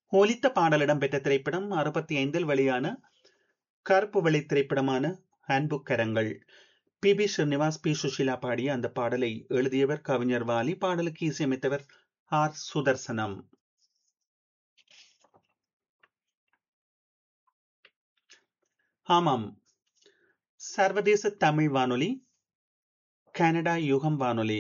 ஒலித்த பாடல் இடம்பெற்ற திரைப்படம் அறுபத்தி ஐந்தில் வெளியான கருப்பு வெள்ளை திரைப்படமான Anbukkarangal P B Srinivas P Susheela பாடிய அந்த பாடலை எழுதியவர் கவிஞர் வாலி பாடலுக்கு இசையமைத்தவர் ஆர் சுதர்சனம் ஆமாம் சர்வதேச தமிழ் வானொலி கனடா யுகம் வானொலி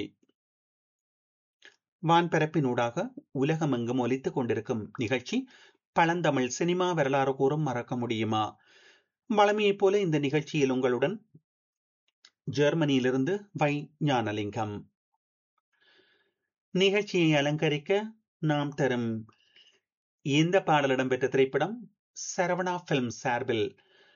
வான்பரப்பினூடாக உலகமெங்கும் ஒலித்துக் கொண்டிருக்கும் நிகழ்ச்சி பழந்தமிழ் சினிமா வரலாறு கூறும் மறக்க முடியுமா வளமையைப் போல இந்த நிகழ்ச்சியில் உங்களுடன் ஜெர்மனியிலிருந்து வை ஞானலிங்கம் நிகழ்ச்சியை அலங்கரிக்க நாம் தரும் இந்த பாடலிடம் பெற்ற திரைப்படம் சரவணா பிலிம் சார்பில்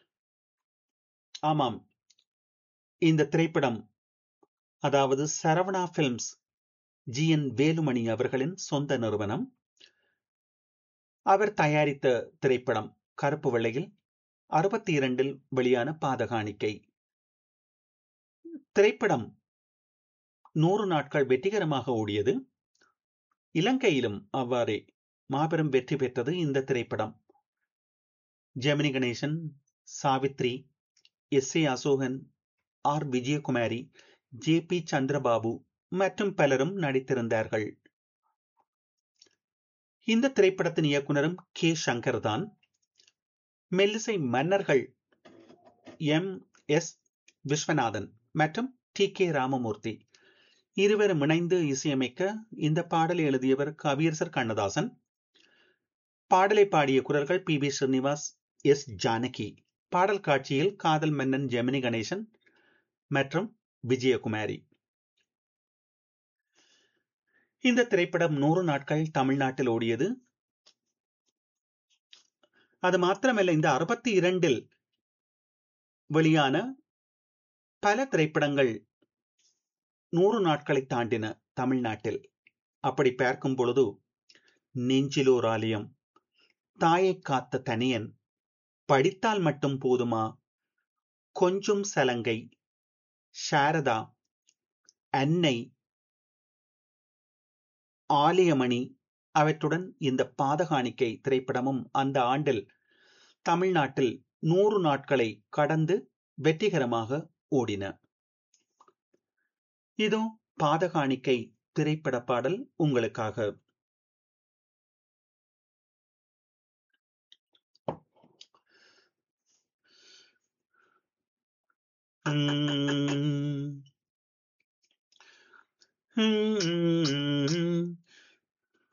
ஆமாம் இந்த திரைப்படம் அதாவது Saravana films G N Velumani அவர்களின் சொந்த நிறுவனம் அவர் தயாரித்த திரைப்படம் கருப்பு வெள்ளையில் அறுபத்தி இரண்டில் வெளியான பாதகாணிக்கை திரைப்படம் நூறு நாட்கள் வெற்றிகரமாக ஓடியது இலங்கையிலும் அவ்வாறே மாபெரும் வெற்றி பெற்றது இந்த திரைப்படம் Gemini Ganesan Savitri S A Asokan R Vijayakumari J P Chandrababu மற்றும் பலரும் நடித்திருந்தார்கள் இந்த திரைப்படத்தின் இயக்குனரும் கே சங்கர் தான் மெல்லிசை மன்னர்கள் எம் எஸ் விஸ்வநாதன் மற்றும் டி கே ராமமூர்த்தி இருவரும் இணைந்து இசையமைக்க இந்த பாடலை எழுதியவர் கவியரசர் கண்ணதாசன் பாடலை பாடிய குரல்கள் P B Srinivas S Janaki பாடல் காட்சியில் காதல் மன்னன் ஜெமினி கணேசன் மற்றும் விஜயகுமாரி இந்த திரைப்படம் நூறு நாட்கள் தமிழ்நாட்டில் ஓடியது அது மாத்திரமல்ல இந்த அறுபத்தி இரண்டில் வெளியான பல திரைப்படங்கள் நூறு நாட்களை தாண்டின தமிழ்நாட்டில் அப்படி பார்க்கும் பொழுது நெஞ்சிலோர் ஆலயம் தாயை காத்த தனியன் படித்தால் மட்டும் போதுமா கொஞ்சம் சலங்கை சாரதா அன்னை ஆலயமணி அவற்றுடன் இந்த பாதகாணிக்கை திரைப்படமும் அந்த ஆண்டில் தமிழ்நாட்டில் நூறு நாட்களை கடந்து வெற்றிகரமாக ஓடின இதோ பாதகாணிக்கை திரைப்பட பாடல் உங்களுக்காக உம் உம்